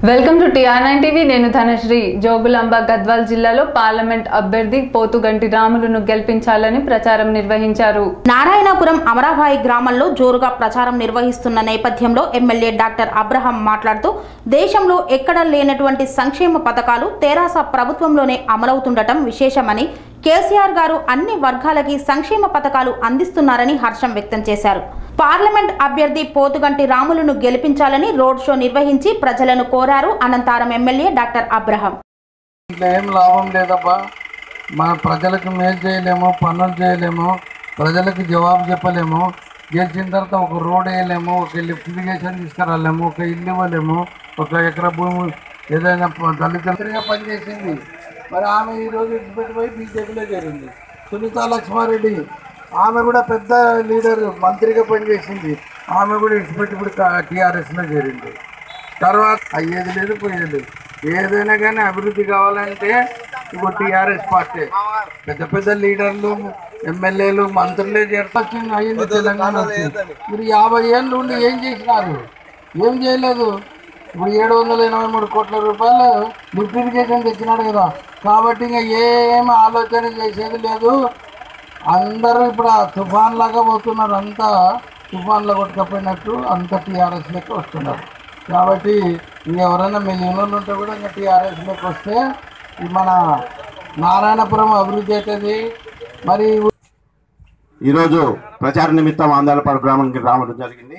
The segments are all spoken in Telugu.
Welcome to TR nine TV నేను ధనశ్రీ జోగులాంబ గద్వాల్ జిల్లాలో పార్లమెంట్ అభ్యర్థి పోతుగంటి రాములును గెలిపించాలని ప్రచారం నిర్వహించారు నారాయణపురం అమరాబాయి గ్రామంలో జోరుగా ప్రచారం నిర్వహిస్తున్న నేపథ్యంలో ఎమ్మెల్యే డాక్టర్ అబ్రహం మాట్లాడుతూ దేశంలో ఎక్కడా లేనటువంటి సంక్షేమ పథకాలు తెరాస ప్రభుత్వంలోనే అమలవుతుండటం విశేషమని కేసీఆర్ గారు అన్ని వర్గాలకి సంక్షేమ పథకాలు అందిస్తున్నారని హర్షం వ్యక్తం చేశారు పార్లమెంట్ అభ్యర్థి పోతుగంటి రాములును గెలిపించాలని రోడ్ షో నిర్వహించి ప్రజలను కోరారు అనంతరం ఎమ్మెల్యే డాక్టర్ అబ్రహం ఇట్లా ఏం లాభం లేదబ్బా మన ప్రజలకు మేలు చేయలేము పనులు చేయలేము ప్రజలకు జవాబు చెప్పలేము గెలిచిన తర్వాత ఒక రోడ్ వేయలేము ఒక లిఫ్ట్ ఇరిగేషన్ తీసుకురాలేము ఒక ఇల్లు ఇవ్వలేము ఒక ఎకరా భూమి ఏదైనా ప- దళితులుగా పనిచేసింది మరి ఆమె ఈరోజు విడిచిపెట్టిపోయి బీజేపీలో చేరింది సునీత లక్ష్మారెడ్డి ఆమె కూడా పెద్ద లీడర్ మంత్రిగా పనిచేసింది ఆమె కూడా విడిచిపెట్టి ఇప్పుడు టీఆర్ఎస్లో చేరింది తర్వాత అయ్యేది లేదు పోయేది లేదు ఏదైనా కానీ అభివృద్ధి కావాలంటే ఇప్పుడు టీఆర్ఎస్ పార్టీ పెద్ద పెద్ద లీడర్లు ఎమ్మెల్యేలు మంత్రులే చేర్చొచ్చింది అయ్యింది తెలంగాణ వచ్చి. మీరు యాభై ఏళ్ళు ఉండి ఏం చేసినారు ఏం చేయలేదు ఇప్పుడు ఏడు వందల ఎనభై మూడు కోట్ల రూపాయలు లిఫ్టిఫికేషన్ తెచ్చినాడు కదా కాబట్టి ఇంకా ఏం ఆలోచన చేసేది లేదు అందరూ ఇప్పుడు ఆ తుఫాన్ లాగా పోతున్నారు అంతా తుఫాన్లో కొట్టుకపోయినట్టు అంత టీఆర్ఎస్ లెక్క వస్తున్నారు కాబట్టి ఇంకెవరైనా మిలియన్లు ఉంటే కూడా ఇంకా టీఆర్ఎస్ లెక్క వస్తే ఈ మన నారాయణపురం అభివృద్ధి అవుతుంది మరి ఈరోజు ప్రచార నిమిత్తం ఆంధ్రపాడు గ్రామానికి రావడం జరిగింది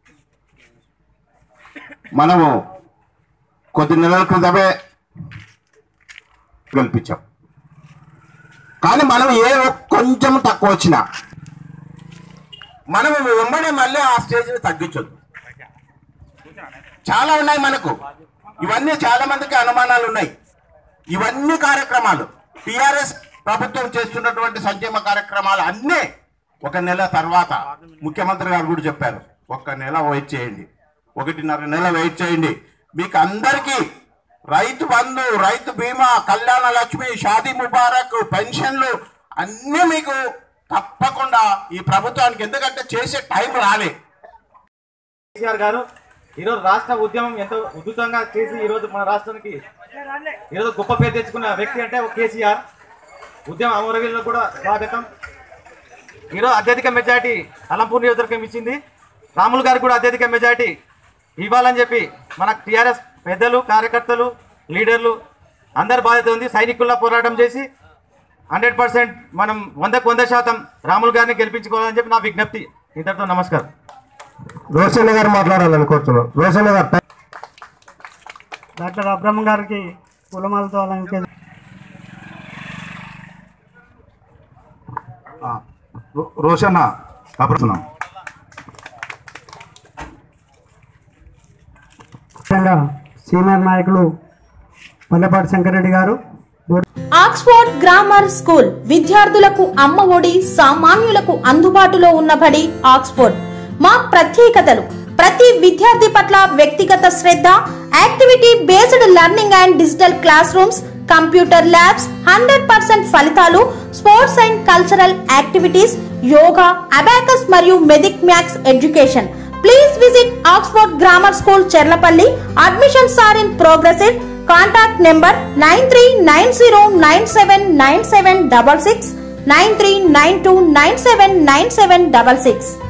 మనము కొద్ది నెలల క్రితమే గెలిపించాం కానీ మనం ఏ ఒక్క- కొంచెం తక్కువ వచ్చినా మనము వెంబడే మళ్ళీ ఆ స్టేజ్ని తగ్గించొద్దు చాలా ఉన్నాయి మనకు ఇవన్నీ చాలా మందికి అనుమానాలు ఉన్నాయి ఇవన్నీ కార్యక్రమాలు టిఆర్ఎస్ ప్రభుత్వం చేస్తున్నటువంటి సంక్షేమ కార్యక్రమాలు అన్నీ ఒక నెల తర్వాత ముఖ్యమంత్రి గారు కూడా చెప్పారు ఒక్క నెల వెయిట్ చేయండి ఒకటిన్నర నెల వెయిట్ చేయండి మీకు అందరికీ రైతు బంధు రైతు బీమా కళ్యాణ లక్ష్మి షాదీ ముబారక్ పెన్షన్లు అన్నీ మీకు తప్పకుండా ఈ ప్రభుత్వానికి ఎందుకంటే చేసే టైం రాలే కేసీఆర్ గారు ఈరోజు రాష్ట్ర ఉద్యమం ఎంతో ఉధృతంగా చేసి ఈరోజు మన రాష్ట్రానికి ఈరోజు గొప్ప పేరు తెచ్చుకున్న వ్యక్తి అంటే ఒక కేసీఆర్ ఉద్యమం అమరవీరులకు కూడా స్వాగతం ఈరోజు అత్యధిక మెజార్టీ అలంపూర్ నియోజకవర్గం ఇచ్చింది రాములు గారికి కూడా అత్యధిక మెజార్టీ ఇవ్వాలని చెప్పి మన టీఆర్ఎస్ పెద్దలు కార్యకర్తలు లీడర్లు అందరి బాధ్యత ఉంది సైనికుల్లా పోరాటం చేసి హండ్రెడ్ పర్సెంట్ మనం వందకు వంద శాతం రాములు గారిని గెలిపించుకోవాలని చెప్పి నా విజ్ఞప్తి ఇంతటితో నమస్కారం రోషన్న గారు మాట్లాడాలని కోరుతున్నాం రోషన్న గారు టైం- డాక్టర్ అబ్రహ్మ గారికి పూలమాలతో అలంకరి రో- రోషన్న అప్రసన్నం ముఖ్యంగా సీనియర్ నాయకులు పల్లెపాటి శంకరెడ్డి గారు ఆక్స్ఫోర్డ్ గ్రామర్ స్కూల్ విద్యార్థులకు అమ్మ ఒడి సామాన్యులకు అందుబాటులో ఉన్న బడి ఆక్స్ఫోర్డ్ మా ప్రత్యేకతలు ప్రతి విద్యార్థి పట్ల వ్యక్తిగత శ్రద్ధ activity based learning and digital classrooms computer labs hundred percent ఫలితాలు sports and cultural activities yoga abacus మరియు మెదిక్ maths education please visit Oxford grammar school Cherlapalli admissions are in progress contact number nine three nine zero nine seven nine seven double six nine three nine two nine seven nine seven double six